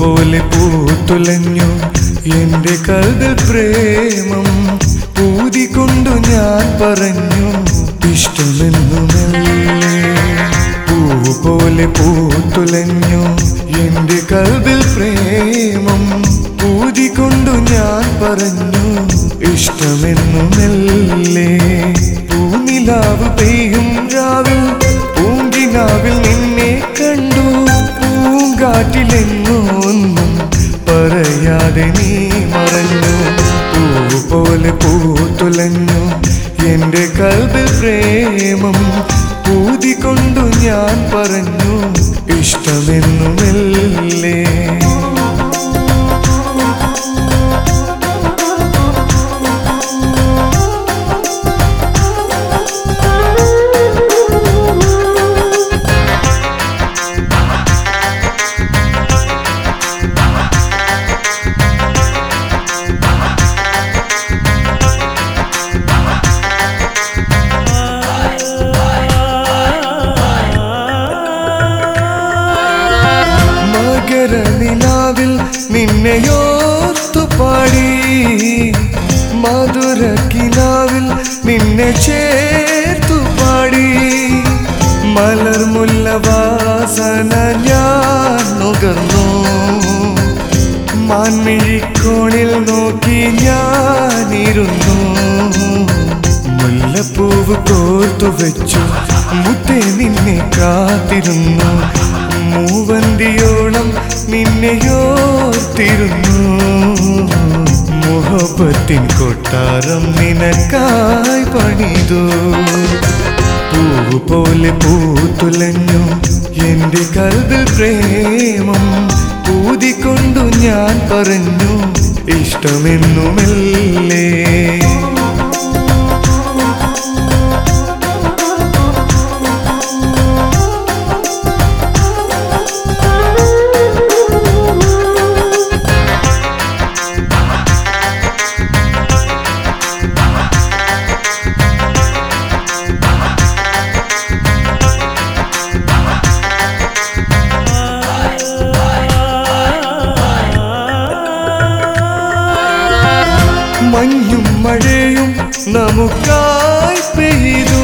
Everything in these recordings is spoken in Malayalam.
പോലെ പൂത്തുലഞ്ഞു എന്റെ കൽവിൽ പ്രേമം ഊതിക്കൊണ്ടു ഞാൻ പറഞ്ഞു ഇഷ്ടമെന്നുമല്ലേ പൂവ് പോലെ പൂത്തുലഞ്ഞു എന്റെ കൽവിൽ പ്രേമം ഊതിക്കൊണ്ടു ഞാൻ പറഞ്ഞു ഇഷ്ടമെന്നുമല്ലേ പൂനിലാവ് പെയ്യും രാവിൽ പൂങ്കിനാവിൽ നിന്നെ കണ്ടു പൂങ്കാറ്റിലെങ്ങോ ഒന്നും പറയാതെ നീ മറഞ്ഞു പൂവ് പോലെ പൂത്തുലഞ്ഞു എന്റെ കൽവിൽ പ്രേമം ഊതിക്കൊണ്ടു ഞാൻ പറഞ്ഞു ഇഷ്ടമെന്നുമല്ലേ മകരനിലാവിൽ നിന്നെയോർത്തു പാടി മധുരക്കിനാവിൽ നിന്നെ ചേർത്തു പാടി മലർമുല്ല വാസന ഞാൻ നുകർന്നു മാൻമിഴിക്കോണിൽ നോക്കി ഞാനിരുന്നു മുല്ലപ്പൂവ് കോർത്തു വെച്ചു മുത്തേ നിന്നെ കാത്തിരുന്നു മൂവന്തിയോളം നിന്നെയോർത്തിരുന്നു മുഹബത്തിൻ കൊട്ടാരം നിനക്കായി പണിതു പൂവ് പോലെ പൂത്തുലഞ്ഞു എന്റെ കൽവിൽ പ്രേമം ഊതിക്കൊണ്ടു ഞാൻ പറഞ്ഞു ഇഷ്ടമെന്നുമല്ലേ മഞ്ഞും മഴയും നമുക്കായി പെയ്തു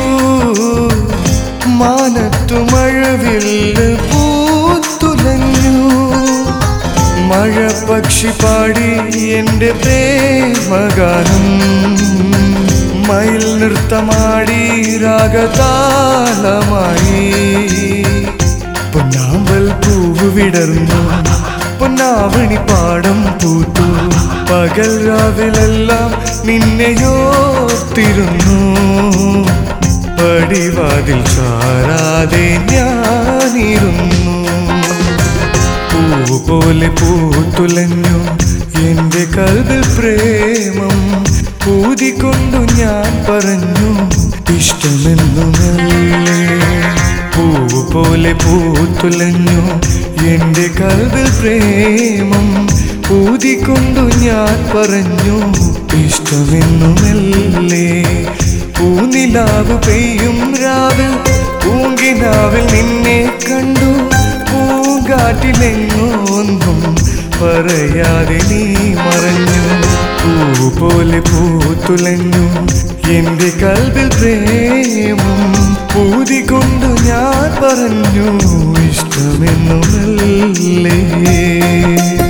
മാനത്തു മഴവില്ല് പൂത്തുലഞ്ഞു മഴ പക്ഷി പാടി എൻ്റെ പ്രേമഗാനം മയിൽ നൃത്തമാടി രാഗതാളമായി പൊന്നാമ്പൽ പൂവ് വിടർന്നു പൊന്നാവണി പാടം പൂത്തു പകൽ രാവിലെല്ലാം നിന്നെയോർത്തിരുന്നു പടിവാതിൽ ചാരാതെ ഞാനിരുന്നു പൂവ് പോലെ പൂത്തുലഞ്ഞു എന്റെ കൽവിൽ പ്രേമം ഊതിക്കൊണ്ടു ഞാൻ പറഞ്ഞു ഇഷ്ടമെന്നുമല്ലേ പൂവ് പോലെ പൂത്തുലഞ്ഞു എന്റെ കൽവിൽ പ്രേമം ഊതിക്കൊണ്ടു ഞാൻ പറഞ്ഞു ഇഷ്ടമെന്നുമല്ലേ പൂനിലാവ് പെയ്യും രാവിൽ പൂങ്കിനാവിൽ നിന്നെ കണ്ടു പൂങ്കാറ്റിലെങ്ങോ ഒന്നും പറയാതെ നീ മറഞ്ഞു പൂവ് പോലെ പൂത്തുലഞ്ഞു എന്റെ കൽവിൽ പ്രേമം പൂതികൊണ്ടു ഞാൻ പറഞ്ഞു ഇഷ്ടമെന്നുമല്ലേ